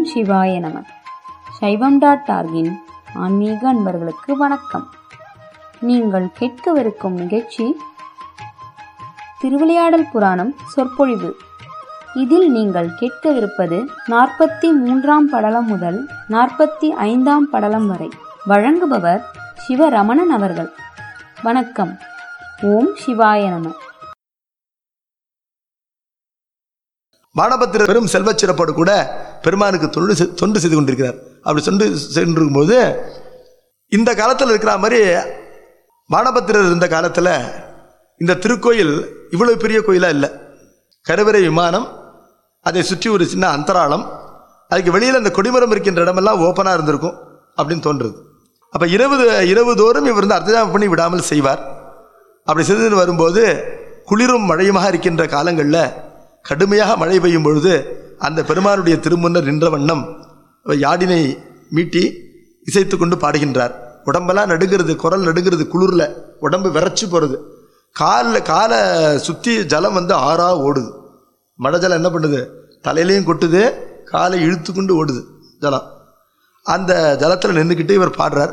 சிவாய நம சைவம் டாட் டார்கின் ஆன்மீக அன்பர்களுக்கு வணக்கம் நீங்கள் கேட்கவிருக்கும் நிகழ்ச்சி திருவிளையாடல் புராணம் சொற்பொழிவு இதில் நீங்கள் கேட்கவிருப்பது நாற்பத்தி மூன்றாம் படலம் முதல் நாற்பத்தி ஐந்தாம் படலம் வரை வழங்குபவர் சிவரமணன் அவர்கள் வணக்கம் ஓம் சிவாய நம பானபத்திரர் பெரும் செல்வச் சிறப்போடு கூட பெருமானுக்கு தொண்டு செ- தொண்டு செய்து கொண்டிருக்கிறார் அப்படி தொண்டு சென்றிருக்கும்போது இந்த காலத்தில் இருக்கிற மாதிரி பானபத்திரர் இருந்த காலத்தில் இந்த திருக்கோயில் இவ்வளவு பெரிய கோயிலாக இல்லை கருவறை விமானம் அதை சுற்றி ஒரு சின்ன அந்தராளம் அதுக்கு வெளியில் அந்த கொடிமரம் இருக்கின்ற இடமெல்லாம் ஓப்பனாக இருந்திருக்கும் அப்படின்னு தோன்றுறது அப்போ இரவு இரவு தோறும் இவர் வந்து அர்த்தஜாமம் பண்ணி விடாமல் செய்வார் அப்படி செய்து வரும்போது குளிரும் மழையுமாக இருக்கின்ற காலங்களில் கடுமையாக மழை பெய்யும் பொழுது அந்த பெருமானுடைய திருமுன்னர் நின்ற வண்ணம் அவர் யாடினை மீட்டி இசைத்து கொண்டு பாடுகின்றார் உடம்பெல்லாம் நடுங்கிறது குரல் நடுங்கிறது குளிரில் உடம்பு விரைச்சு போகிறது காலில் காலை சுற்றி ஜலம் வந்து ஆறா ஓடுது மழை ஜலம் என்ன பண்ணுது தலையிலையும் கொட்டுது காலை இழுத்து கொண்டு ஓடுது ஜலம் அந்த ஜலத்தில் நின்றுக்கிட்டு இவர் பாடுறார்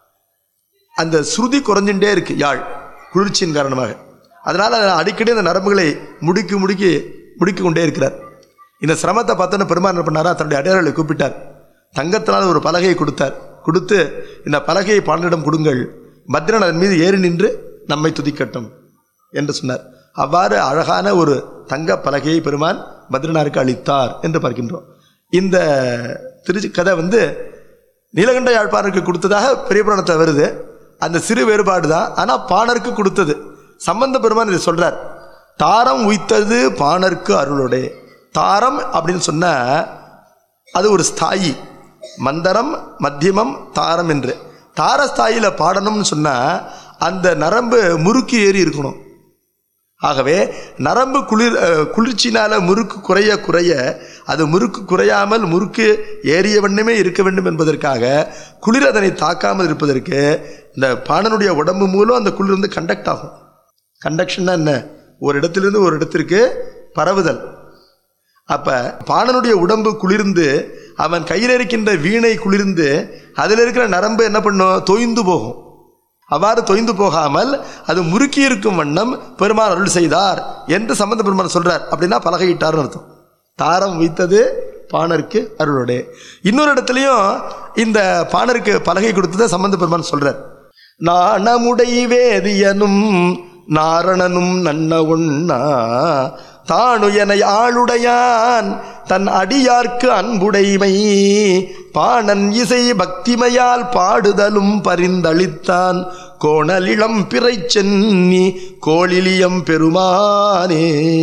அந்த ஸ்ருதி குறைஞ்சுட்டே இருக்கு யாழ் குளிர்ச்சியின் காரணமாக அதனால அடிக்கடி அந்த நரம்புகளை முடுக்கி முடுக்கி முடுக்கி கொண்டே இருக்கிறார் இந்த சிரமத்தை பார்த்தோன்னு பெருமான் என்ன பண்ணாரா தன்னுடைய அடையாளங்களை கூப்பிட்டார் தங்கத்தினால் ஒரு பலகையை கொடுத்தார் கொடுத்து இந்த பலகையை பாண்டனிடம் கொடுங்கள் பத்ரன் அதன் மீது ஏறி நின்று நம்மை துதிக்கட்டும் என்று சொன்னார் அவ்வாறு அழகான ஒரு தங்க பலகையை பெருமான் பத்ரனாருக்கு அளித்தார் என்று பார்க்கின்றோம் இந்த திருச்சி கதை வந்து நீலகண்ட யாழ்ப்பாணருக்கு கொடுத்ததாக பெரிய புராணத்தில் வருது அந்த சிறு வேறுபாடு தான் ஆனால் பாணருக்கு கொடுத்தது சம்பந்த பெருமான் இதை சொல்றார் தாரம் உய்த்தது பாணருக்கு அருளோடே தாரம் அப்படின்னு சொன்னா அது ஒரு ஸ்தாயி மந்தரம் மத்தியமம் தாரம் என்று தாரஸ்தாயில பாடணும்னு சொன்னா அந்த நரம்பு முறுக்கி ஏறி இருக்கணும் ஆகவே நரம்பு குளிர் அஹ், குளிர்ச்சினால முறுக்கு குறைய குறைய அது முறுக்கு குறையாமல் முறுக்கு ஏறிய வண்ணமே இருக்க வேண்டும் என்பதற்காக குளிர் அதனை தாக்காமல் இருப்பதற்கு இந்த பாணனுடைய உடம்பு மூலம் அந்த குளிர் வந்து கண்டக்ட் ஆகும் கண்டக்ஷன்னா என்ன ஒரு இடத்திலிருந்து ஒரு இடத்திற்கு பரவுதல் அப்ப பாணனுடைய உடம்பு குளிர்ந்து அவன் கையில் இருக்கின்ற வீணை குளிர்ந்து அதில் இருக்கிற நரம்பு என்ன பண்ணும் தொய்ந்து போகும் அவ்வாறு தொய்ந்து போகாமல் அது முறுக்கி இருக்கும் வண்ணம் பெருமான் அருள் செய்தார் என்று சம்பந்த பெருமான் சொல்றார் அப்படின்னா பலகையிட்டார்னு அர்த்தம் தாரம் வைத்தது பாணருக்கு அருளோடே இன்னொரு இடத்துலையும் இந்த பாணருக்கு பலகை கொடுத்ததை சம்பந்த பெருமான் சொல்றார் நாணமுடை வேதியனும் நாரணனும் நன்ன ஒண்ணா தானுயனை ஆளுடையான் தன் அடியார்க்கு அன்புடைமை பாணன் இசை பக்திமையால் பாடுதலும் பரிந்தளித்தான் கோணலிளம் பிறை சென்னி கோளிலியம் பெருமானே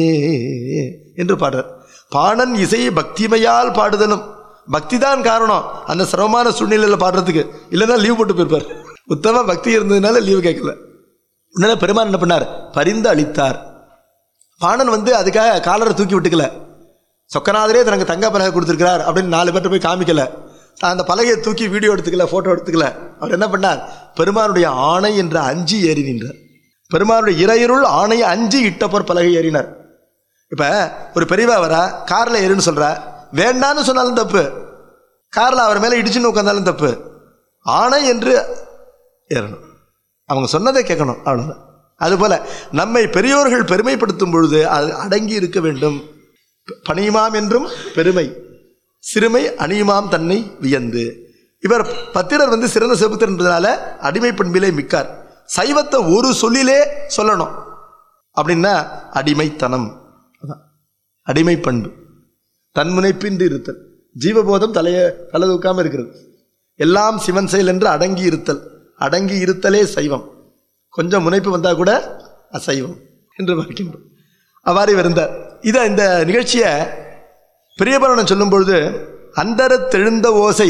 என்று பாடுறார் பாணன் இசை பக்திமையால் பாடுதலும் பக்தி தான் காரணம் அந்த சிரமமான சூழ்நிலையில் பாடுறதுக்கு இல்லைன்னா லீவ் போட்டு போயிருப்பார் உத்தம பக்தி இருந்ததுனால லீவ் கேட்கல உடனே பெருமான் என்ன பண்ணார் பரிந்து அளித்தார் பாணன் வந்து அதுக்காக காலரை தூக்கி விட்டுக்கல சொக்கநாதரே தனக்கு தங்க பலகை கொடுத்துருக்கிறார் அப்படின்னு நாலு பேர்ட்ட போய் காமிக்கல தான் அந்த பலகையை தூக்கி வீடியோ எடுத்துக்கல ஃபோட்டோ எடுத்துக்கல அவர் என்ன பண்ணார் பெருமானுடைய ஆணை என்ற அஞ்சு ஏறி நின்றார் பெருமானுடைய இறையருள் ஆணை அஞ்சு இட்டப்போர் பலகை ஏறினார் இப்போ ஒரு பெரியவா வரா காரில் ஏறுன்னு சொல்கிறா வேண்டான்னு சொன்னாலும் தப்பு காரில் அவர் மேலே இடிச்சுன்னு உட்காந்தாலும் தப்பு ஆணை என்று ஏறணும் அவங்க சொன்னதை கேட்கணும் அவ்வளோதான் அதுபோல நம்மை பெரியோர்கள் பெருமைப்படுத்தும் பொழுது அது அடங்கி இருக்க வேண்டும் ப- பணியுமாம் என்றும் பெருமை சிறுமை அணியுமாம் தன்னை வியந்து இவர் பத்திரர் வந்து சிறந்த செபுத்தர் என்பதனால அடிமை பண்பிலே மிக்கார் சைவத்தை ஒரு சொல்லிலே சொல்லணும் அப்படின்னா அடிமைத்தனம் அதான் அடிமை பண்பு தன்முனைப்பின்றி இருத்தல் ஜீவபோதம் தலைய தலை தூக்காம இருக்கிறது எல்லாம் சிவன் செயல் என்று அடங்கி இருத்தல் அடங்கி இருத்தலே சைவம் கொஞ்சம் முனைப்பு வந்தா கூட அசைவம் என்று பார்க்கின்றோம் அவ்வாறு இவர் இருந்தார் இதை இந்த நிகழ்ச்சியை பிரியபரணம் சொல்லும் பொழுது அந்தரத்தெழுந்த ஓசை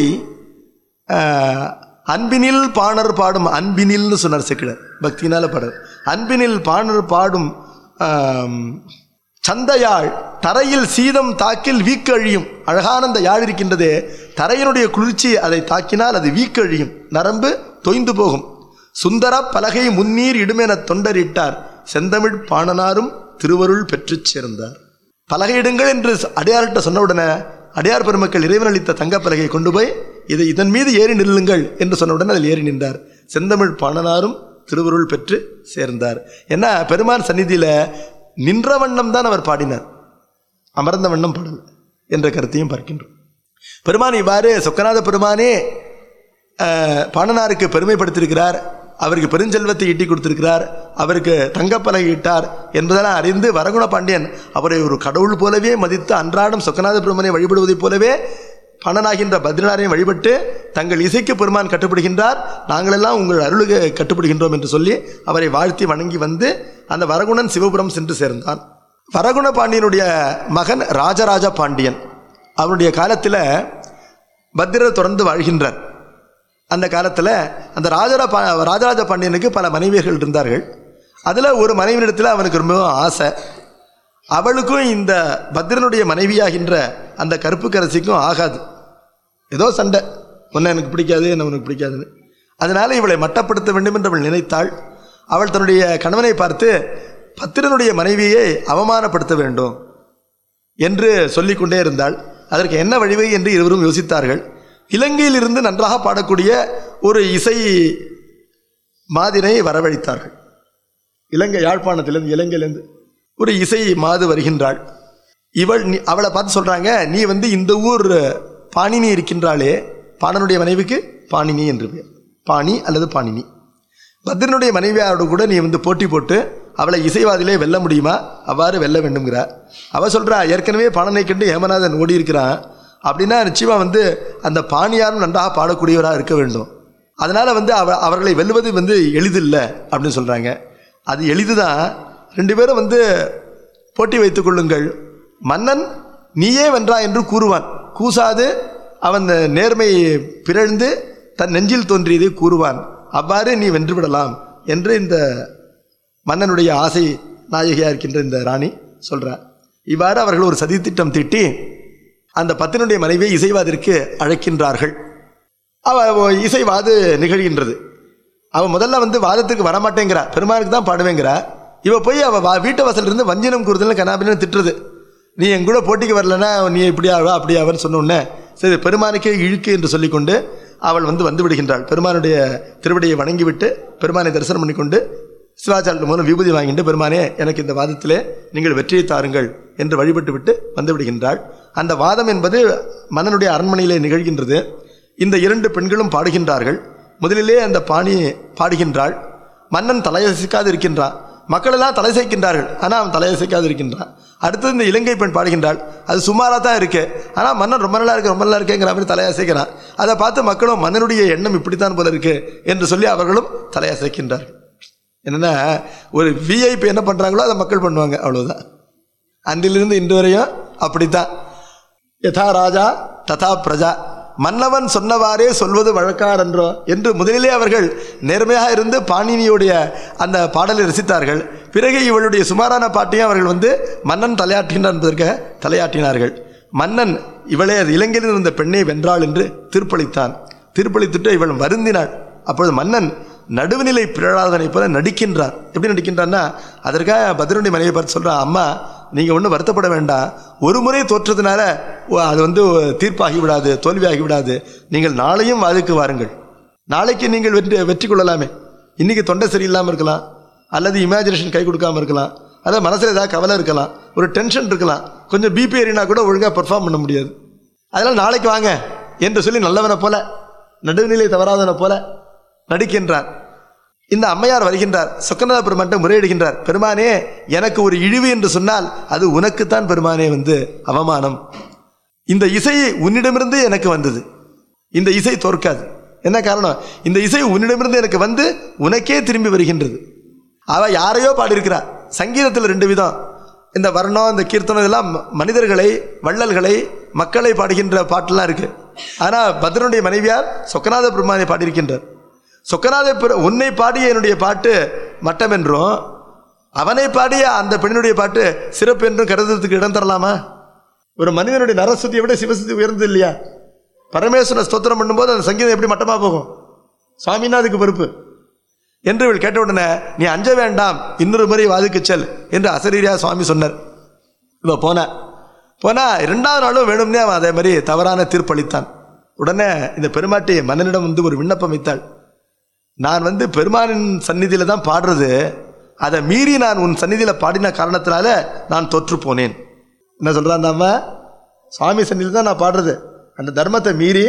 ஆஹ், அன்பினில் பாணர் பாடும் அன்பினில்னு சொன்னார் செக்கிழர் பக்தினால பாடல் அன்பினில் பாணர் பாடும் ஆம், சந்தையாழ் தரையில் சீதம் தாக்கில் வீக்கு அழியும் அழகான அந்த யாழ் இருக்கின்றதே தரையினுடைய குளிர்ச்சி அதை தாக்கினால் அது வீக்கு அழியும் நரம்பு தொய்ந்து போகும் சுந்தர பலகை முன்னீர் இடுமென தொண்டரிட்டார் செந்தமிழ் பாணனாரும் திருவருள் பெற்றுச் சேர்ந்தார் பலகையிடுங்கள் என்று அடையாளட்ட சொன்ன உடனே அடியார் பெருமக்கள் இறைவன் அளித்த தங்கப்பலகையை கொண்டு போய் இதை இதன் மீது ஏறி நில்லுங்கள் என்று சொன்னவுடன் அதில் ஏறி நின்றார் செந்தமிழ் பாணனாரும் திருவருள் பெற்று சேர்ந்தார் ஏன்னா பெருமான் சந்நிதியில் நின்ற வண்ணம் தான் அவர் பாடினார் அமர்ந்த வண்ணம் பாடல் என்ற கருத்தையும் பார்க்கின்றோம் பெருமான் இவ்வாறு சொக்கநாத பெருமானே அஹ், பாணனாருக்கு பெருமைப்படுத்தியிருக்கிறார் அவருக்கு பெருஞ்செல்வத்தை ஈட்டி கொடுத்திருக்கிறார் அவருக்கு தங்கப்பலகை இட்டார் என்பதெல்லாம் அறிந்து வரகுண பாண்டியன் அவரை ஒரு கடவுள் போலவே மதித்து அன்றாடம் சொக்கநாத பெருமானை வழிபடுவதைப் போலவே பணனாகின்ற பத்ரிநாரையும் வழிபட்டு தங்கள் இசைக்கு பெருமான் கட்டுப்படுகின்றார் நாங்களெல்லாம் உங்கள் அருளுக்கு கட்டுப்படுகின்றோம் என்று சொல்லி அவரை வாழ்த்தி வணங்கி வந்து அந்த வரகுணன் சிவபுரம் சென்று சேர்ந்தான் வரகுண பாண்டியனுடைய மகன் ராஜராஜ பாண்டியன் அவருடைய காலத்தில் பத்திரர் தொடர்ந்து வாழ்கின்றார் அந்த காலத்தில் அந்த ராஜரா பா ராஜராஜ பாண்டியனுக்கு பல மனைவியர்கள் இருந்தார்கள் அதில் ஒரு மனைவியிடத்தில் அவனுக்கு ரொம்பவும் ஆசை அவளுக்கும் இந்த பத்திரனுடைய மனைவியாகின்ற அந்த கருப்பு கரசிக்கும் ஆகாது ஏதோ சண்டை உன்னை எனக்கு பிடிக்காது என்ன உனக்கு பிடிக்காதுன்னு அதனால இவளை மட்டப்படுத்த வேண்டும் என்று அவள் நினைத்தாள் அவள் தன்னுடைய கணவனை பார்த்து பத்திரனுடைய மனைவியை அவமானப்படுத்த வேண்டும் என்று சொல்லிக்கொண்டே இருந்தாள் அதற்கு என்ன வழிவகை என்று இருவரும் யோசித்தார்கள் இலங்கையிலிருந்து நன்றாக பாடக்கூடிய ஒரு இசை மாதினை வரவழைத்தார்கள் இலங்கை யாழ்ப்பாணத்திலிருந்து இலங்கையிலிருந்து ஒரு இசை மாது வருகின்றாள் இவள் நீ அவளை பார்த்து சொல்றாங்க நீ வந்து இந்த ஊர் பாணினி இருக்கின்றாளே பாணனுடைய மனைவிக்கு பாணினி என்று பெயர் பாணி அல்லது பாணினி பத்ரனுடைய மனைவியாரோடு கூட நீ வந்து போட்டி போட்டு அவளை இசைவாதிலே வெல்ல முடியுமா அவ்வாறு வெல்ல வேண்டும்ங்கிறா அவ சொல்றா ஏற்கனவே பாணனை கண்டு ஏமநாதன் ஓடி இருக்கிறான் அப்படின்னா நிச்சயமா வந்து அந்த பாணியாரும் நன்றாக பாடக்கூடியவராக இருக்க வேண்டும் அதனால வந்து அவ அவர்களை வெல்லுவது வந்து எளிதில்லை அப்படின்னு சொல்றாங்க அது எளிதுதான் ரெண்டு பேரும் வந்து போட்டி வைத்துக் கொள்ளுங்கள் மன்னன் நீயே வென்றா என்று கூறுவான் கூசாது அவன் நேர்மை பிறழ்ந்து தன் நெஞ்சில் தோன்றியதை கூறுவான் அவ்வாறு நீ வென்று விடலாம் என்று இந்த மன்னனுடைய ஆசை நாயகியா இருக்கின்ற இந்த ராணி சொல்றார் இவ்வாறு அவர்கள் ஒரு சதித்திட்டம் தீட்டி அந்த பத்தினுடைய மனைவியை இசைவாதிற்கு அழைக்கின்றார்கள் அவ அவ இசைவாது நிகழ்கின்றது அவ முதல்ல வந்து வாதத்துக்கு வரமாட்டேங்கிறா பெருமானுக்கு தான் பாடுவேங்கிறா இவ போய் அவ வா- வீட்டு வாசல்ல இருந்து வஞ்சினம் கூறுதல் கனாபின்னு திட்டுறது நீ என் கூட போட்டிக்கு வரலன்னா நீ இப்படி ஆவா அப்படி ஆவன்னு சொன்ன உடனே சரி பெருமானுக்கே இழுக்கு என்று சொல்லிக்கொண்டு அவள் வந்து வந்து விடுகின்றாள் பெருமானுடைய திருவடியை வணங்கிவிட்டு பெருமானை தரிசனம் பண்ணிக்கொண்டு சிவாச்சாரியம் மூலம் விபூதி வாங்கிட்டு பெருமானே எனக்கு இந்த வாதத்திலே நீங்கள் வெற்றியை தாருங்கள் என்று வழிபட்டு விட்டு வந்து விடுகின்றாள் அந்த வாதம் என்பது மன்னனுடைய அரண்மனையிலே நிகழ்கின்றது இந்த இரண்டு பெண்களும் பாடுகின்றார்கள் முதலிலே அந்த பாணி பாடுகின்றாள் மன்னன் தலையசைக்காது இருக்கின்றான் மக்கள் எல்லாம் தலை சேர்க்கின்றார்கள் ஆனால் அவன் தலையசைக்காது இருக்கின்றான் அடுத்தது இந்த இலங்கை பெண் பாடுகின்றாள் அது சுமாராக தான் இருக்கு ஆனால் மன்னன் ரொம்ப நல்லா இருக்கு ரொம்ப நல்லா இருக்கேங்கிற மாதிரி தலையசைக்கிறான் அதை பார்த்து மக்களும் மன்னனுடைய எண்ணம் இப்படித்தான் போல இருக்கு என்று சொல்லி அவர்களும் தலையசைக்கின்றார்கள் என்னன்னா ஒரு விஐபி என்ன பண்றாங்களோ அதை மக்கள் பண்ணுவாங்க அவ்வளவுதான் அன்றிலிருந்து இன்று வரையும் அப்படித்தான் யதா ராஜா ததா பிரஜா மன்னவன் சொன்னவாறே சொல்வது வழக்காரன்றோ என்று முதலிலே அவர்கள் நேர்மையாக இருந்து பாணினியுடைய அந்த பாடலை ரசித்தார்கள் பிறகு இவளுடைய சுமாரான பாட்டையும் அவர்கள் வந்து மன்னன் தலையாற்றுகின்றான் என்பதற்காக தலையாட்டினார்கள் மன்னன் இவளே இலங்கையில் இருந்த பெண்ணை வென்றாள் என்று தீர்ப்பளித்தான் தீர்ப்பளித்துட்டு இவள் வருந்தினாள் அப்பொழுது மன்னன் நடுவுநிலை பிறழாதனை போல நடிக்கின்றான் எப்படி நடிக்கின்றான்னா அதற்காக பத்ரனுடைய மனைவியை பார்த்து சொல்றான் அம்மா நீங்கள் ஒன்றும் வருத்தப்பட வேண்டாம் ஒரு முறை தோற்றதுனால ஓ, அது வந்து தீர்ப்பாகி விடாது தோல்வியாகி விடாது நீங்கள் நாளையும் வாதுக்கு வாருங்கள் நாளைக்கு நீங்கள் வெற்றி வெற்றி கொள்ளலாமே இன்னைக்கு தொண்டை சரியில்லாமல் இருக்கலாம் அல்லது இமேஜினேஷன் கை கொடுக்காம இருக்கலாம் அல்லது மனசில் ஏதாவது கவலை இருக்கலாம் ஒரு டென்ஷன் இருக்கலாம் கொஞ்சம் பிபி ஏறினா கூட ஒழுங்காக பெர்ஃபார்ம் பண்ண முடியாது அதனால் நாளைக்கு வாங்க என்று சொல்லி நல்லவனை போல நடுநிலை தவறாதவனை போல நடிக்கின்றான் இந்த அம்மையார் வருகின்றார் சொக்கநாத பெருமான்ட்ட முறையிடுகின்றார் பெருமானே எனக்கு ஒரு இழிவு என்று சொன்னால் அது உனக்குத்தான் பெருமானே வந்து அவமானம் இந்த இசை உன்னிடமிருந்து எனக்கு வந்தது இந்த இசை தோற்காது என்ன காரணம் இந்த இசை உன்னிடமிருந்து எனக்கு வந்து உனக்கே திரும்பி வருகின்றது அவ யாரையோ பாடியிருக்கிறா சங்கீதத்தில் ரெண்டு விதம் இந்த வர்ணம் இந்த கீர்த்தனம் இதெல்லாம் ம- மனிதர்களை வள்ளல்களை மக்களை பாடுகின்ற பாட்டெல்லாம் இருக்கு ஆனால் பத்ரனுடைய மனைவியார் சொக்கநாத பெருமானை பாடியிருக்கின்றார் சொக்கநாத பெரு உன்னை பாடிய என்னுடைய பாட்டு மட்டம் என்றும் அவனை பாடிய அந்த பெண்ணினுடைய பாட்டு சிறப்பு என்றும் கருதுறதுக்கு இடம் தரலாமா ஒரு மனிதனுடைய நரசுத்தியை விட சிவசுத்தி உயர்ந்தது இல்லையா பரமேஸ்வரன் ஸ்தோத்திரம் பண்ணும்போது அந்த சங்கீதம் எப்படி மட்டமா போகும் சுவாமின்னா அதுக்கு பொறுப்பு என்று இவள் கேட்ட உடனே நீ அஞ்ச வேண்டாம் இன்னொரு முறை வாதுக்கு செல் என்று அசரீரியா சுவாமி சொன்னார் இவ போன போனால் ரெண்டாவது நாளும் வேணும்னே அவன் அதே மாதிரி தவறான தீர்ப்பளித்தான் உடனே இந்த பெருமாட்டி மன்னனிடம் வந்து ஒரு விண்ணப்பம் வைத்தாள் நான் வந்து பெருமானின் சந்நிதியில் தான் பாடுறது அதை மீறி நான் உன் சந்நிதியில் பாடின காரணத்தினால நான் தோற்று போனேன் என்ன சொல்கிறான் நாம சுவாமி சந்நிதியில் தான் நான் பாடுறது அந்த தர்மத்தை மீறி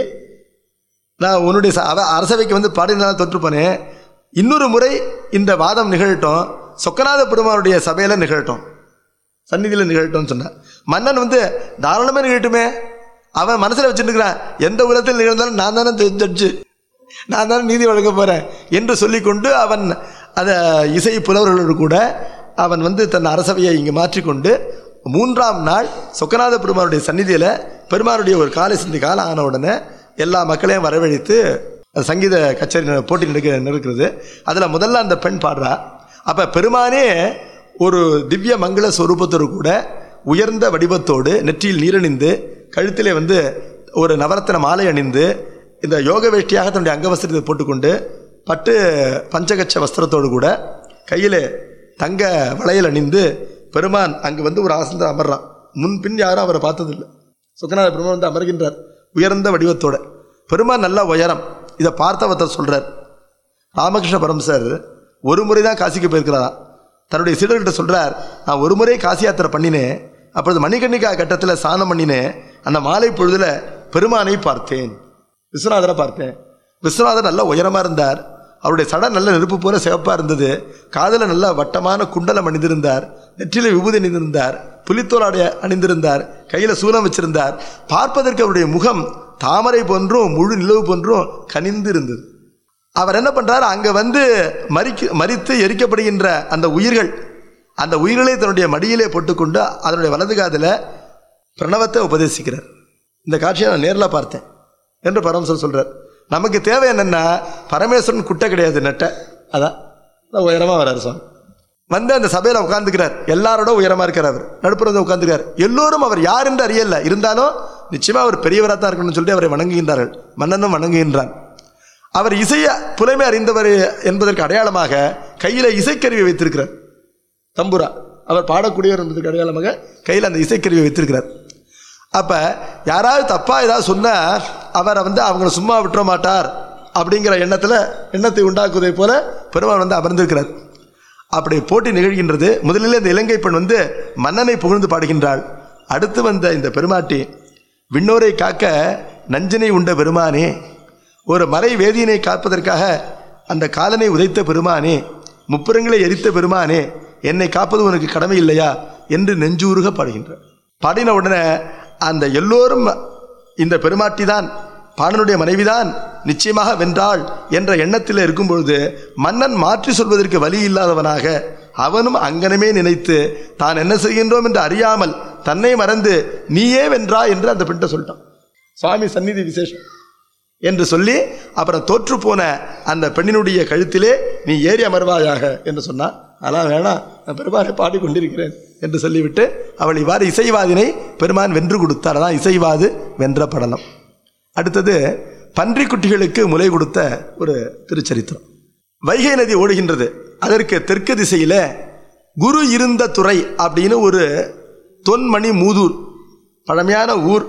நான் உன்னுடைய ச- அவ அரசவைக்கு வந்து பாடினால தோற்று போனேன் இன்னொரு முறை இந்த வாதம் நிகழட்டும் சொக்கநாத பெருமானுடைய சபையில் நிகழட்டும் சந்நிதியில் நிகழட்டும்னு சொன்னான் மன்னன் வந்து தாராளமாக நிகழட்டுமே அவன் மனசில் வச்சுருக்கிறான் எந்த உலகத்தில் நிகழ்ந்தாலும் நான் தானே ஜட்ஜு நான் தானே நீதி வழங்க போகிறேன் என்று சொல்லிக்கொண்டு அவன் அந்த இசை புலவர்களோடு கூட அவன் வந்து தன் அரசவையை இங்கே மாற்றிக்கொண்டு மூன்றாம் நாள் சொக்கநாத பெருமானுடைய சந்நிதியில் பெருமானுடைய ஒரு காலை சிந்தி காலம் ஆன உடனே எல்லா மக்களையும் வரவழைத்து அது சங்கீத கச்சேரி நட- போட்டி நடக்க நடக்கிறது அதில் முதல்ல அந்த பெண் பாடுறா அப்போ பெருமானே ஒரு திவ்ய மங்கள ஸ்வரூபத்தோடு கூட உயர்ந்த வடிவத்தோடு நெற்றியில் நீரணிந்து கழுத்திலே வந்து ஒரு நவரத்தின மாலை அணிந்து இந்த யோக வேஷ்டியாக தன்னுடைய அங்கவஸ்திரத்தை போட்டுக்கொண்டு பட்டு பஞ்சகச்ச வஸ்திரத்தோடு கூட கையிலே தங்க வளையல் அணிந்து பெருமான் அங்கே வந்து ஒரு ஆசனத்தில் அமர்றான் முன் பின் யாரும் அவரை பார்த்ததில்லை சுக்கநாத பெருமான் வந்து அமர்கின்றார் உயர்ந்த வடிவத்தோட பெருமான் நல்ல உயரம் இதை பார்த்தவத்தர் சொல்றார் ராமகிருஷ்ண பரமசர் ஒரு முறை தான் காசிக்கு போயிருக்கிறாரா தன்னுடைய சீடர்கிட்ட சொல்றார் நான் ஒரு முறை காசி யாத்திரை பண்ணினேன் அப்பொழுது மணிகண்ணிகா கட்டத்தில் ஸ்நானம் பண்ணினேன் அந்த மாலை பொழுதுல பெருமானை பார்த்தேன் விஸ்வநாதரை பார்த்தேன் விஸ்வநாதர் நல்ல உயரமாக இருந்தார் அவருடைய சடை நல்ல நெருப்பு போல சிவப்பாக இருந்தது காதில் நல்ல வட்டமான குண்டலம் அணிந்திருந்தார் நெற்றில விபூதி அணிந்திருந்தார் புலித்தோல் அடைய அணிந்திருந்தார் கையில் சூலம் வச்சிருந்தார் பார்ப்பதற்கு அவருடைய முகம் தாமரை போன்றும் முழு நிலவு போன்றும் கனிந்து இருந்தது அவர் என்ன பண்றார் அங்க வந்து மறிக்கு மறித்து எரிக்கப்படுகின்ற அந்த உயிர்கள் அந்த உயிர்களை தன்னுடைய மடியிலே போட்டுக்கொண்டு அதனுடைய வலது காதில் பிரணவத்தை உபதேசிக்கிறார் இந்த காட்சியை நான் நேரில் பார்த்தேன் என்று பரமசர் சொல்றார் நமக்கு தேவை என்னன்னா பரமேஸ்வரன் குட்டை கிடையாது நெட்டை அதான் அதான் உயரமா வராரு சுவாமி வந்து அந்த சபையில் உட்காந்துக்கிறார் எல்லாரோட உயரமா இருக்கிறார் அவர் நடுப்புற வந்து உட்காந்துக்கிறார் எல்லோரும் அவர் யார் என்று அறியல இருந்தாலும் நிச்சயமா அவர் பெரியவராக தான் இருக்கணும்னு சொல்லிட்டு அவரை வணங்குகின்றார்கள் மன்னனும் வணங்குகின்றான் அவர் இசைய புலமை அறிந்தவர் என்பதற்கு அடையாளமாக கையில் இசைக்கருவி வைத்திருக்கிறார் தம்புரா அவர் பாடக்கூடியவர் என்பதற்கு அடையாளமாக கையில் அந்த இசைக்கருவியை வைத்திருக்கிறார் அப்போ யாராவது தப்பாக ஏதாவது சொன்னால் அவரை வந்து அவங்கள சும்மா விட்டுற மாட்டார் அப்படிங்கிற எண்ணத்தில் எண்ணத்தை உண்டாக்குவதை போல பெருமான் வந்து அமர்ந்திருக்கிறார் அப்படி போட்டி நிகழ்கின்றது முதலில் இந்த இலங்கை பெண் வந்து மன்னனை புகழ்ந்து பாடுகின்றாள் அடுத்து வந்த இந்த பெருமாட்டி விண்ணோரை காக்க நஞ்சினை உண்ட பெருமானே ஒரு மறை வேதியினை காப்பதற்காக அந்த காலனை உதைத்த பெருமானே முப்புறங்களை எரித்த பெருமானே என்னை காப்பது உனக்கு கடமை இல்லையா என்று நெஞ்சூருக பாடுகின்றார் பாடின உடனே அந்த எல்லோரும் இந்த பெருமாட்டி தான் பாணனுடைய மனைவிதான் நிச்சயமாக வென்றாள் என்ற எண்ணத்தில் இருக்கும் பொழுது மன்னன் மாற்றி சொல்வதற்கு வழி இல்லாதவனாக அவனும் அங்கனமே நினைத்து தான் என்ன செய்கின்றோம் என்று அறியாமல் தன்னை மறந்து நீயே வென்றா என்று அந்த பெண்கிட்ட சொல்லிட்டான் சுவாமி சந்நிதி விசேஷம் என்று சொல்லி அப்புறம் தோற்று போன அந்த பெண்ணினுடைய கழுத்திலே நீ ஏறி அமர்வாயாக என்று சொன்னான் அதெல்லாம் வேணாம் நான் பெருமானை பாடிக் கொண்டிருக்கிறேன் என்று சொல்லிவிட்டு அவள் இவ்வாறு இசைவாதினை பெருமான் வென்று கொடுத்தார் அதான் இசைவாது வென்ற படலம் அடுத்தது பன்றிக் குட்டிகளுக்கு முலை கொடுத்த ஒரு திருச்சரித்திரம் வைகை நதி ஓடுகின்றது அதற்கு தெற்கு திசையில் குரு இருந்த துறை அப்படின்னு ஒரு தொன்மணி மூதூர் பழமையான ஊர்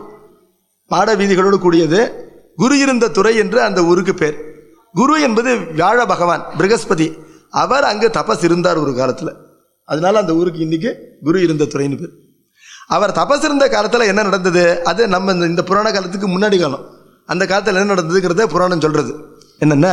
பாட வீதிகளோடு கூடியது குரு இருந்த துறை என்று அந்த ஊருக்கு பேர் குரு என்பது வியாழ பகவான் பிரகஸ்பதி அவர் அங்கு தபஸ் இருந்தார் ஒரு காலத்தில் அதனால அந்த ஊருக்கு இன்னைக்கு குரு இருந்த துறைன்னு பேர் அவர் தபஸ் இருந்த காலத்தில் என்ன நடந்தது அது நம்ம இந்த- இந்த புராண காலத்துக்கு முன்னாடி காலம் அந்த காலத்தில் என்ன நடந்ததுங்கிறத புராணம் சொல்றது என்னென்ன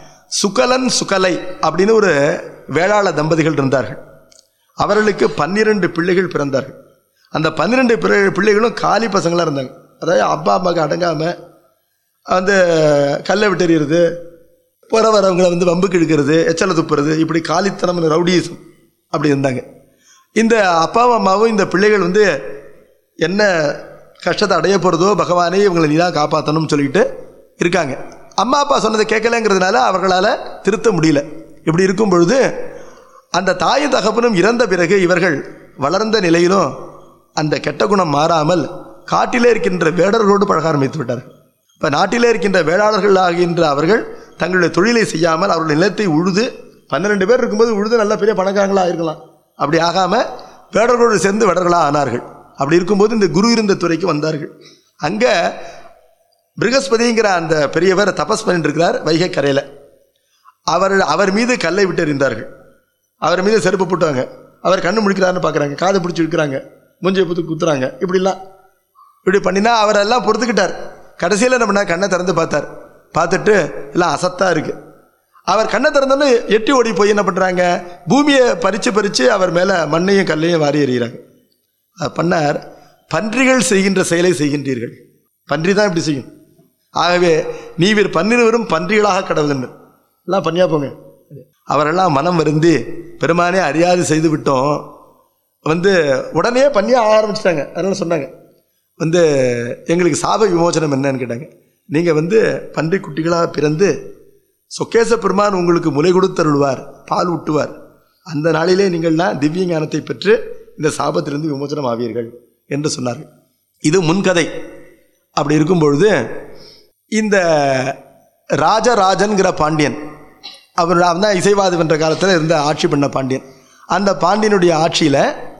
சுகலன் சுகலை அப்படின்னு ஒரு வேளாள தம்பதிகள் இருந்தார்கள் அவர்களுக்கு பன்னிரண்டு பிள்ளைகள் பிறந்தார்கள் அந்த பன்னிரெண்டு பிள்ளை பிள்ளைகளும் காலி பசங்களாக இருந்தாங்க அதாவது அப்பா அம்மாவுக்கு அடங்காமல் அந்த கல்லை விட்டெறிகிறது போகிற வரவங்களை வந்து வம்புக்கு இழுக்கிறது எச்சலை துப்புறது இப்படி காலித்தனம் ரவுடிசம் அப்படி இருந்தாங்க இந்த அப்பாவும் அம்மாவும் இந்த பிள்ளைகள் வந்து என்ன கஷ்டத்தை அடைய போகிறதோ பகவானே இவங்களை நீ தான் காப்பாற்றணும்னு சொல்லிட்டு இருக்காங்க அம்மா அப்பா சொன்னதை கேட்கலங்கிறதுனால அவர்களால் திருத்த முடியல இப்படி இருக்கும் பொழுது அந்த தாயும் தகப்பனும் இறந்த பிறகு இவர்கள் வளர்ந்த நிலையிலும் அந்த கெட்ட குணம் மாறாமல் காட்டிலே இருக்கின்ற வேடர்களோடு பழக ஆரம்பித்து விட்டார்கள் இப்போ நாட்டிலே இருக்கின்ற வேளாளர்கள் ஆகின்ற அவர்கள் தங்களுடைய தொழிலை செய்யாமல் அவருடைய நிலத்தை உழுது பன்னிரெண்டு பேர் இருக்கும்போது உழுது நல்ல பெரிய பணக்காரங்களாக இருக்கலாம் அப்படி ஆகாமல் வேடர்களோடு சேர்ந்து வேடர்களாக ஆனார்கள் அப்படி இருக்கும்போது இந்த குரு இருந்த துறைக்கு வந்தார்கள் அங்கே பிருகஸ்பதிங்கிற அந்த பெரியவர் தபஸ் பண்ணிட்டு இருக்கிறார் வைகை கரையில் அவர் அவர் மீது கல்லை விட்டு எறிந்தார்கள் அவர் மீது செருப்பு போட்டாங்க அவர் கண்ணு முழிக்கிறாருன்னு பார்க்குறாங்க காதை பிடிச்சி இழுக்கிறாங்க மூஞ்சியை புத்து குத்துறாங்க இப்படிலாம் இப்படி பண்ணினா அவரெல்லாம் பொறுத்துக்கிட்டார் கடைசியில் என்ன பண்ணார் கண்ணை திறந்து பார்த்தார் பார்த்துட்டு எல்லாம் அசத்தா இருக்கு அவர் கண்ணை திறந்தோன்னு எட்டி ஓடி போய் என்ன பண்ணுறாங்க பூமியை பறித்து பறித்து அவர் மேலே மண்ணையும் கல்லையும் வாரி எறிகிறாங்க அது பண்ணார் பன்றிகள் செய்கின்ற செயலை செய்கின்றீர்கள் பன்றி தான் இப்படி செய்யும் ஆகவே நீவிர் பன்னிருவரும் பன்றிகளாக கடவுதுன்னு எல்லாம் பண்ணியா போங்க அவரெல்லாம் மனம் வருந்தி பெருமானே அறியாது செய்து விட்டோம் வந்து உடனே பண்ணியே ஆரம்பிச்சிட்டாங்க அதனால சொன்னாங்க வந்து எங்களுக்கு சாப விமோசனம் என்னன்னு கேட்டாங்க நீங்கள் வந்து பன்றி குட்டிகளாக பிறந்து சொக்கேச பெருமான் உங்களுக்கு முலை கொடுத்தருள்வார் பால் ஊட்டுவார் அந்த நாளிலே நீங்கள்லாம் திவ்ய ஞானத்தை பெற்று இந்த சாபத்திலிருந்து விமோசனம் ஆவீர்கள் என்று சொன்னார்கள் இது முன்கதை அப்படி இருக்கும் பொழுது இந்த ராஜராஜன்கிற பாண்டியன் அவர் அவன் தான் இசைவாதி என்ற காலத்தில் இருந்த ஆட்சி பண்ண பாண்டியன் அந்த பாண்டியனுடைய ஆட்சியில்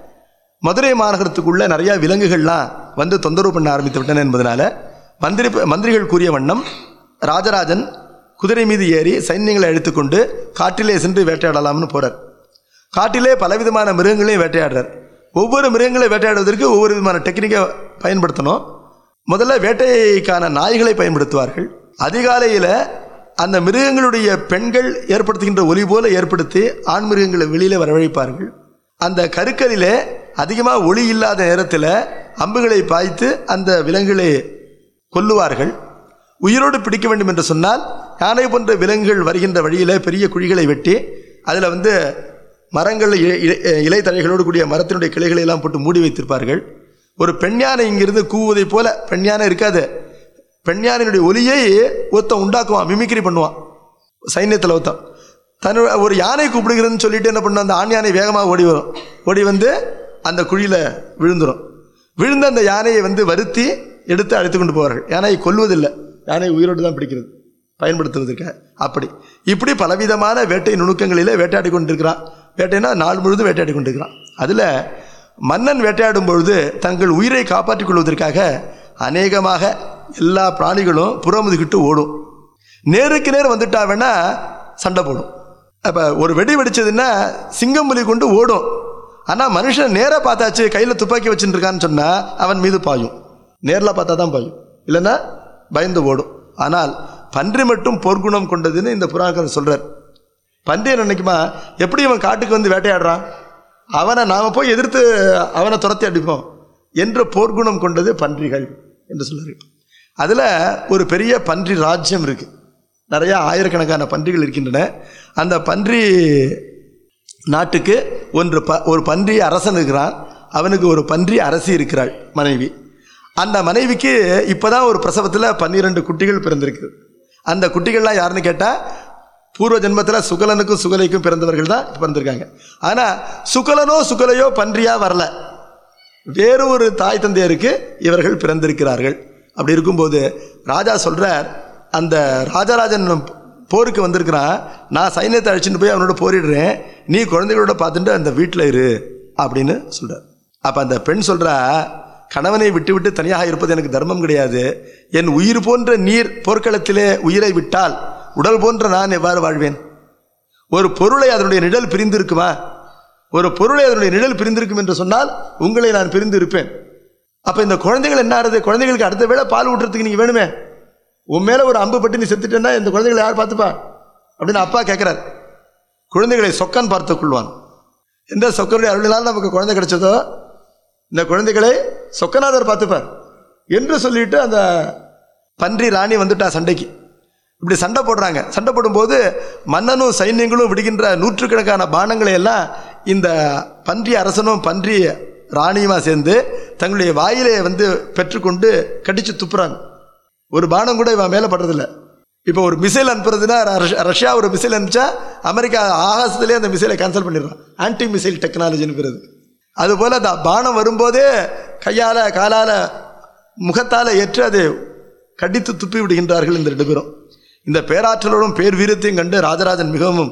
மதுரை மாநகரத்துக்குள்ள நிறைய விலங்குகள்லாம் வந்து தொந்தரவு பண்ண ஆரம்பித்து விட்டன என்பதனால மந்திரி மந்திரிகள் கூறிய வண்ணம் ராஜராஜன் குதிரை மீது ஏறி சைன்யங்களை அழைத்துக்கொண்டு காட்டிலே சென்று வேட்டையாடலாம்னு போறார் காட்டிலே பலவிதமான மிருகங்களையும் வேட்டையாடுறார் ஒவ்வொரு மிருகங்களை வேட்டையாடுவதற்கு ஒவ்வொரு விதமான டெக்னிக்கை பயன்படுத்தணும் முதல்ல வேட்டைக்கான நாய்களை பயன்படுத்துவார்கள் அதிகாலையில் அந்த மிருகங்களுடைய பெண்கள் ஏற்படுத்துகின்ற ஒலி போல ஏற்படுத்தி ஆண் மிருகங்களை வெளியில் வரவழைப்பார்கள் அந்த கருக்கலிலே அதிகமாக ஒளி இல்லாத நேரத்தில் அம்புகளை பாய்த்து அந்த விலங்குகளை கொல்லுவார்கள் உயிரோடு பிடிக்க வேண்டும் என்று சொன்னால் யானை போன்ற விலங்குகள் வருகின்ற வழியில் பெரிய குழிகளை வெட்டி அதில் வந்து மரங்கள் இலை- இலை- இலைத்தழைகளோடு கூடிய மரத்தினுடைய கிளைகளை எல்லாம் போட்டு மூடி வைத்திருப்பார்கள் ஒரு பெண் யானை இங்கிருந்து கூவுவதைப் போல பெண் யானை இருக்காது பெண் யானையினுடைய ஒலியை ஒருத்தன் உண்டாக்குவான் மிமிக்ரி பண்ணுவான் சைன்யத்தில் ஒருத்தன் தன்னோட ஒரு யானை கூப்பிடுகிறதுன்னு சொல்லிட்டு என்ன பண்ணும் அந்த ஆண் யானை வேகமாக ஓடி வரும் ஓடி வந்து அந்த குழியில் விழுந்துரும் விழுந்த அந்த யானையை வந்து வருத்தி எடுத்து அழைத்து கொண்டு போவார்கள் யானையை கொல்வதில்லை யானை உயிரோடு தான் பிடிக்கிறது பயன்படுத்துவதற்கு அப்படி இப்படி பலவிதமான வேட்டை நுணுக்கங்களிலே வேட்டையாடி கொண்டிருக்கிறான் வேட்டைனா நாள் முழுதும் வேட்டையாடி கொண்டிருக்கிறான் அதில் மன்னன் வேட்டையாடும் பொழுது தங்கள் உயிரை காப்பாற்றிக் கொள்வதற்காக அநேகமாக எல்லா பிராணிகளும் புறமுதுகிட்டு ஓடும் நேருக்கு நேர் வந்துட்டா வேணா சண்டை போடும் அப்போ ஒரு வெடி வெடிச்சதுன்னா சிங்கம் புலி கொண்டு ஓடும் ஆனால் மனுஷன் நேராக பார்த்தாச்சு கையில் துப்பாக்கி வச்சுட்டு இருக்கான்னு சொன்னால் அவன் மீது பாயும் நேரில் பார்த்தா தான் பாயும் இல்லைன்னா பயந்து ஓடும் ஆனால் பன்றி மட்டும் போர்க்குணம் கொண்டதுன்னு இந்த புராணத்தில் சொல்கிறார் பன்றியை நினைக்குமா எப்படி இவன் காட்டுக்கு வந்து வேட்டையாடுறான் அவனை நாம போய் எதிர்த்து அவனை துரத்தி அடிப்போம் என்ற போர்க்குணம் கொண்டது பன்றிகள் என்று சொல்றாரு அதில் ஒரு பெரிய பன்றி ராஜ்யம் இருக்கு நிறைய ஆயிரக்கணக்கான பன்றிகள் இருக்கின்றன அந்த பன்றி நாட்டுக்கு ஒன்று ப ஒரு பன்றி அரசன் இருக்கிறான் அவனுக்கு ஒரு பன்றி அரசி இருக்கிறாள் மனைவி அந்த மனைவிக்கு இப்போதான் ஒரு பிரசவத்தில் பன்னிரெண்டு குட்டிகள் பிறந்திருக்கு அந்த குட்டிகள்லாம் யாருன்னு கேட்டால் பூர்வ ஜென்மத்தில் சுகலனுக்கும் சுகலைக்கும் பிறந்தவர்கள் தான் பிறந்திருக்காங்க ஆனால் சுகலனோ சுகலையோ பன்றியாக வரல வேறு ஒரு தாய் தந்தையருக்கு இவர்கள் பிறந்திருக்கிறார்கள் அப்படி இருக்கும்போது ராஜா சொல்றார் அந்த ராஜராஜன் போருக்கு வந்திருக்கிறான் நான் சைன்யத்தை அழைச்சிட்டு போய் அவனோட போரிடுறேன் நீ குழந்தைகளோட பார்த்துட்டு அந்த வீட்டில் இரு அப்படின்னு சொல்றார் அப்போ அந்த பெண் சொல்றா கணவனை விட்டு விட்டு தனியாக இருப்பது எனக்கு தர்மம் கிடையாது என் உயிர் போன்ற நீர் போர்க்களத்திலே உயிரை விட்டால் உடல் போன்ற நான் எவ்வாறு வாழ்வேன் ஒரு பொருளை அதனுடைய நிழல் பிரிந்து இருக்குமா ஒரு பொருளை அதனுடைய நிழல் பிரிந்திருக்கும் என்று சொன்னால் உங்களை நான் பிரிந்து இருப்பேன் அப்ப இந்த குழந்தைகள் என்ன ஆறுது குழந்தைகளுக்கு அடுத்த வேளை பால் ஊட்டுறதுக்கு நீங்க வேணுமே உன் மேல ஒரு அம்பு பட்டு நீ செத்துட்டேன்னா இந்த குழந்தைகளை யார் பார்த்துப்பா அப்படின்னு அப்பா கேட்கிறார் குழந்தைகளை சொக்கன் பார்த்துக் கொள்வான் எந்த சொக்கனுடைய அருளினால் நமக்கு குழந்தை கிடைச்சதோ இந்த குழந்தைகளை சொக்கநாதர் பார்த்துப்பார் என்று சொல்லிட்டு அந்த பன்றி ராணி வந்துட்டா சண்டைக்கு இப்படி சண்டை போடுறாங்க சண்டை போடும்போது மன்னனும் சைன்யங்களும் விடுகின்ற நூற்றுக்கணக்கான பானங்களை எல்லாம் இந்த பன்றி அரசனும் பன்றி ராணியுமா சேர்ந்து தங்களுடைய வாயிலே வந்து பெற்றுக்கொண்டு கடிச்சு துப்புறாங்க ஒரு பானம் கூட இவன் மேலே படுறதில்ல இப்போ ஒரு மிசைல் அனுப்புறதுன்னா ரஷ்யா- ரஷ்யா ஒரு மிசைல் அனுப்பிச்சா அமெரிக்கா ஆகாசத்திலே அந்த மிசைலை கேன்சல் பண்ணிடுறான் ஆன்டி மிசைல் டெக்னாலஜின்னு பேருது அதுபோல் அந்த பானம் வரும்போதே கையால் காலால் முகத்தால் ஏற்று அது கடித்து துப்பி விடுகின்றார்கள் இந்த ரெண்டு பேரும் இந்த பேராற்றலோடும் பேர் வீரத்தையும் கண்டு ராஜராஜன் மிகவும்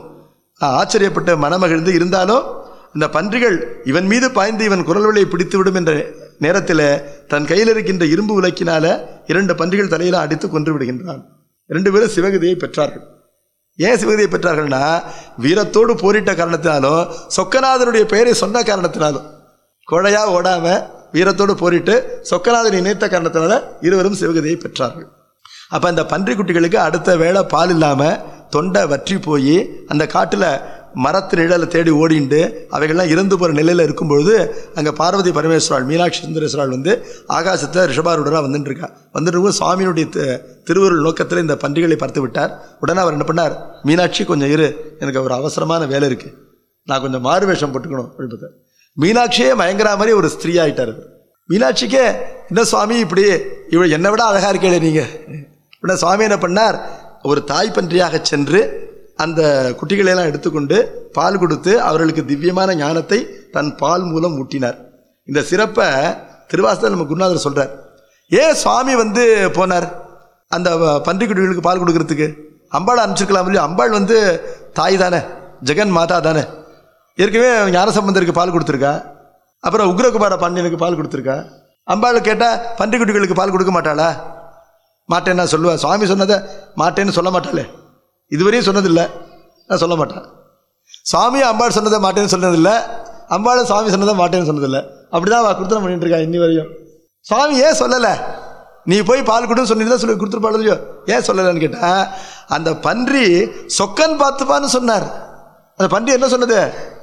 ஆச்சரியப்பட்டு மனமகிழ்ந்து இருந்தாலும் இந்த பன்றிகள் இவன் மீது பாய்ந்து இவன் குரல் வழியை பிடித்து விடும் என்ற நேரத்தில் தன் கையில் இருக்கின்ற இரும்பு உலக்கினால இரண்டு பன்றிகள் தலையில அடித்து கொன்று விடுகின்றான் இரண்டு பேரும் சிவகதியை பெற்றார்கள் ஏன் சிவகதியை பெற்றார்கள்னா வீரத்தோடு போரிட்ட காரணத்தினாலும் சொக்கநாதனுடைய பெயரை சொன்ன காரணத்தினாலும் கொழையா ஓடாம வீரத்தோடு போரிட்டு சொக்கநாதனை இணைத்த காரணத்தினால இருவரும் சிவகதியை பெற்றார்கள் அப்போ அந்த பன்றி குட்டிகளுக்கு அடுத்த வேளை பால் இல்லாமல் தொண்டை வற்றி போய் அந்த காட்டில் மரத்து நிழலை தேடி ஓடிண்டு அவைகள்லாம் இறந்து போகிற நிலையில் இருக்கும்பொழுது அங்கே பார்வதி பரமேஸ்வரால் மீனாட்சி சுந்தரேஸ்வரால் வந்து ஆகாசத்தில் ரிஷபாருடராக வந்துட்டு இருக்கா வந்துட்டு இருக்கும்போது சுவாமியினுடைய தி- திருவருள் நோக்கத்தில் இந்த பன்றிகளை பார்த்து விட்டார் உடனே அவர் என்ன பண்ணார் மீனாட்சி கொஞ்சம் இரு எனக்கு ஒரு அவசரமான வேலை இருக்குது நான் கொஞ்சம் மாறு வேஷம் போட்டுக்கணும் அப்படின்னு பார்த்தார். மீனாட்சியே மயங்கரா மாதிரி ஒரு ஸ்திரீ ஆயிட்டார் அவர். மீனாட்சிக்கே என்ன சுவாமி இப்படி இவள் என்னை விட அழகா இருக்கே நீங்க உடனே சுவாமி என்ன பண்ணார் ஒரு தாய் பன்றியாக சென்று அந்த குட்டிகளை எல்லாம் எடுத்துக்கொண்டு பால் கொடுத்து அவர்களுக்கு திவ்யமான ஞானத்தை தன் பால் மூலம் ஊட்டினார் இந்த சிறப்பை திருவாசத்தில் நம்ம குருநாதர் சொல்றார் ஏன் சுவாமி வந்து போனார் அந்த பன்றி குட்டிகளுக்கு பால் கொடுக்கறதுக்கு அம்பாள் அனுப்பிச்சிருக்கலாம் இல்லையா அம்பாள் வந்து தாய் தானே ஜெகன் மாதா தானே ஏற்கனவே ஞானசம்பந்தருக்கு பால் கொடுத்துருக்கா அப்புறம் உக்ரகுமார பாண்டியனுக்கு பால் கொடுத்துருக்கா அம்பாள் கேட்டால் பன்றிக்குட்டிகளுக்கு பால் கொடுக்க மாட்டாளா மாட்டேன்னா சொல்லுவா சுவாமி சொன்னதை மாட்டேன்னு சொல்ல மாட்டாளே இதுவரையும் சொன்னதில்லை நான் சொல்ல மாட்டேன் சுவாமி அம்பாள் சொன்னதை மாட்டேன்னு சொன்னதில்லை அம்பாள் சுவாமி சொன்னதை மாட்டேன்னு சொன்னதில்லை அப்படிதான் அவள் கொடுத்துட பண்ணிட்டு இருக்கா இன்னி வரையும் சுவாமி ஏன் சொல்லலை நீ போய் பால் கொடுன்னு சொல்லிட்டு சொல்லி கொடுத்துருப்பாள் இல்லையோ ஏன் சொல்லலைன்னு கேட்டா அந்த பன்றி சொக்கன் பார்த்துப்பான்னு சொன்னார் அந்த பன்றி என்ன சொன்னது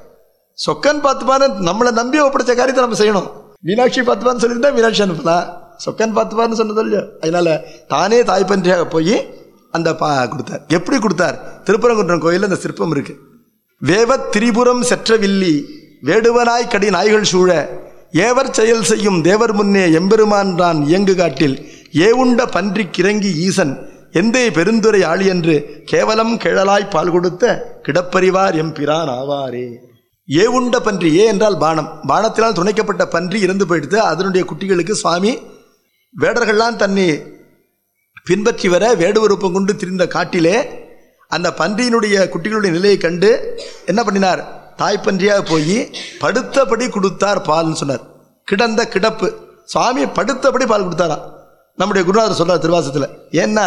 சொக்கன் பார்த்துப்பான்னு நம்மளை நம்பி ஒப்படைச்ச காரியத்தை நம்ம செய்யணும் மீனாட்சி பார்த்துப்பான்னு சொல்லியிருந்தா மீனாட்சி அனுப்பலாம் சொக்கன் பார்த்துப்பான்னு சொன்னது இல்லையோ அதனால தானே தாய் பன்றியாக போய் அந்த பா கொடுத்தார் எப்படி கொடுத்தார் திருப்பரங்குன்றம் கோயிலில் அந்த சிற்பம் இருக்கு வேவத் திரிபுரம் செற்றவில்லி வேடுவனாய் கடி நாய்கள் சூழ ஏவர் செயல் செய்யும் தேவர் முன்னே எம்பெருமான் தான் இயங்கு காட்டில் ஏவுண்ட பன்றி கிறங்கி ஈசன் எந்தே பெருந்துரை ஆளியன்று கேவலம் கிழலாய் பால் கொடுத்த கிடப்பறிவார் எம்பிரான் ஆவாரே ஏவுண்ட பன்றி ஏ என்றால் பானம் பானத்தினால் துணைக்கப்பட்ட பன்றி இறந்து போயிடுது அதனுடைய குட்டிகளுக்கு சுவாமி வேடர்கள்லாம் தன்னை பின்பற்றி வர வேடுவருப்பம் கொண்டு திரிந்த காட்டிலே அந்த பன்றியினுடைய குட்டிகளுடைய நிலையை கண்டு என்ன பண்ணினார் தாய்ப்பன்றியாக போய் படுத்தபடி கொடுத்தார் பால்னு சொன்னார் கிடந்த கிடப்பு சுவாமி படுத்தபடி பால் கொடுத்தாராம் நம்முடைய குருநாதர் சொல்றார் திருவாசத்தில் ஏன்னா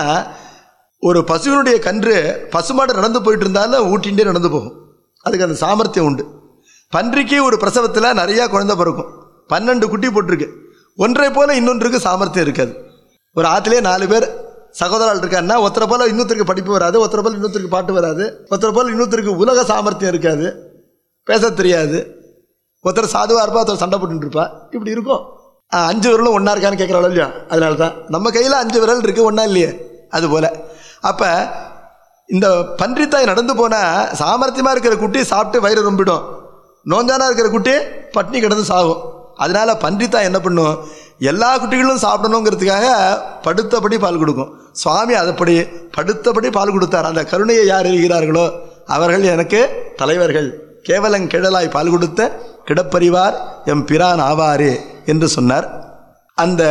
ஒரு பசுவினுடைய கன்று பசுமாடு நடந்து போயிட்டு இருந்தாலும் ஊட்டிகிட்டே நடந்து போகும் அதுக்கு அந்த சாமர்த்தியம் உண்டு பன்றிக்கு ஒரு பிரசவத்தில் நிறைய குழந்தை பிறக்கும் பன்னெண்டு குட்டி போட்டிருக்கு ஒன்றை போல இன்னொன்றுக்கு சாமர்த்தியம் இருக்காது ஒரு ஆத்திலே நாலு பேர் சகோதரால் இருக்காருன்னா ஒருத்தரை போல இன்னொருத்தருக்கு படிப்பு வராது ஒருத்தரை போல இன்னொருத்தருக்கு பாட்டு வராது ஒருத்தரை போல இன்னொருத்தருக்கு உலக சாமர்த்தியம் இருக்காது பேச தெரியாது ஒருத்தர் சாதுவாக இருப்பா ஒருத்தர் சண்டை போட்டுட்டு இருப்பா இப்படி இருக்கும் ஆ, அஞ்சு விரலும் ஒன்றா இருக்கான்னு கேட்குறாள் இல்லையா அதனால தான் நம்ம கையில் அஞ்சு விரல் இருக்குது ஒன்றா இல்லையே அது போல் அப்போ இந்த பன்றித்தாய் நடந்து போனால் சாமர்த்தியமாக இருக்கிற குட்டி சாப்பிட்டு வயிறு ரொம்பிடும் நோஞ்சானா இருக்கிற குட்டி பட்னி கிடந்து சாகும் அதனால பன்றித்தாய் என்ன பண்ணும் எல்லா குட்டிகளும் சாப்பிடணுங்கிறதுக்காக படுத்தபடி பால் கொடுக்கும் சுவாமி அதுபடி படுத்தபடி பால் கொடுத்தார் அந்த கருணையை யார் இருக்கிறார்களோ அவர்கள் எனக்கு தலைவர்கள் கேவலங் கிழலாய் பால் கொடுத்த கிடப்பறிவார் எம் பிரான் ஆவாரே என்று சொன்னார் அந்த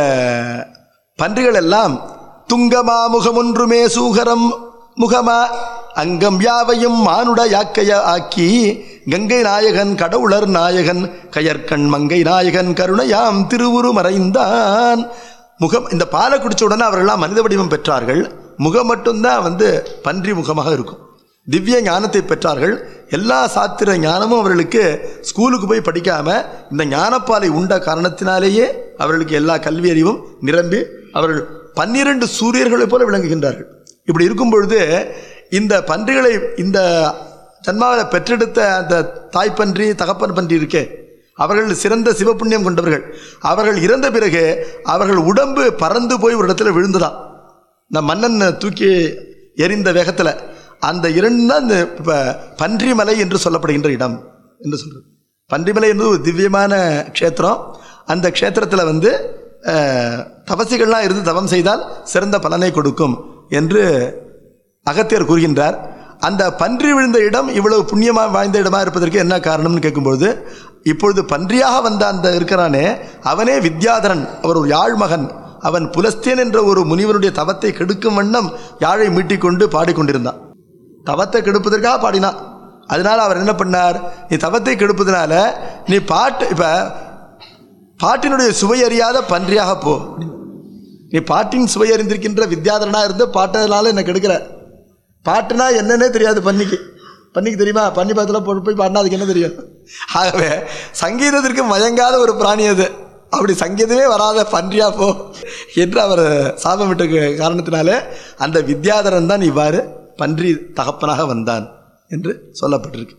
பன்றிகள் எல்லாம் துங்கமா முகமொன்றுமே சூகரம் முகமா அங்கம் யாவையும் மானுட யாக்கைய ஆக்கி கங்கை நாயகன் கடவுளர் நாயகன் கயற்கண் மங்கை நாயகன் கருணையாம் திருவுரு மறைந்தான் முகம் இந்த பாலை குடிச்ச உடனே அவர்கள்லாம் மனித வடிவம் பெற்றார்கள் முகம் மட்டும்தான் வந்து பன்றி முகமாக இருக்கும் திவ்ய ஞானத்தை பெற்றார்கள் எல்லா சாத்திர ஞானமும் அவர்களுக்கு ஸ்கூலுக்கு போய் படிக்காம இந்த ஞானப்பாலை உண்ட காரணத்தினாலேயே அவர்களுக்கு எல்லா கல்வி அறிவும் நிரம்பி அவர்கள் பன்னிரண்டு சூரியர்களைப் போல விளங்குகின்றார்கள் இப்படி இருக்கும் பொழுது இந்த பன்றிகளை இந்த ஜன்மாவில் பெற்றெடுத்த அந்த தாய்ப்பன்றி தகப்பன் பன்றி இருக்கே அவர்கள் சிறந்த சிவப்புண்ணியம் கொண்டவர்கள் அவர்கள் இறந்த பிறகு அவர்கள் உடம்பு பறந்து போய் ஒரு இடத்துல விழுந்துதான் இந்த மன்னன் தூக்கி எரிந்த வேகத்தில் அந்த இரண்டு தான் இந்த இப்போ பன்றிமலை என்று சொல்லப்படுகின்ற இடம் என்று சொல்கிறது பன்றிமலை என்பது ஒரு திவ்யமான க்ஷேத்திரம் அந்த க்ஷேத்திரத்தில் வந்து அஹ், தபசிகள்லாம் இருந்து தவம் செய்தால் சிறந்த பலனை கொடுக்கும் என்று அகத்தியர் கூறுகின்றார் அந்த பன்றி விழுந்த இடம் இவ்வளவு புண்ணியமாக வாய்ந்த இடமா இருப்பதற்கு என்ன காரணம்னு கேட்கும்பொழுது இப்பொழுது பன்றியாக வந்த அந்த இருக்கிறானே அவனே வித்யாதரன் அவர் ஒரு யாழ்மகன் அவன் புலஸ்தியன் என்ற ஒரு முனிவருடைய தவத்தை கெடுக்கும் வண்ணம் யாழை மீட்டிக்கொண்டு பாடிக்கொண்டிருந்தான் தவத்தை கெடுப்பதற்காக பாடினான் அதனால அவர் என்ன பண்ணார் நீ தவத்தை கெடுப்பதனால நீ பாட்டு இப்போ பாட்டினுடைய சுவை அறியாத பன்றியாக போ நீ பாட்டின் சுவை அறிந்திருக்கின்ற வித்யாதரனா இருந்து பாட்டதுனால என்ன கெடுக்கிற பாட்டுனா என்னன்னே தெரியாது பன்னிக்கு பன்னிக்கு தெரியுமா பன்னி பாத்தில் போய் போய் பாடினா அதுக்கு என்ன தெரியும் ஆகவே சங்கீதத்திற்கு மயங்காத ஒரு பிராணி அது அப்படி சங்கீதமே வராத பன்றியா போ என்று அவர் சாபமிட்ட காரணத்தினாலே அந்த வித்யாதரன் தான் இவ்வாறு பன்றி தகப்பனாக வந்தான் என்று சொல்லப்பட்டிருக்கு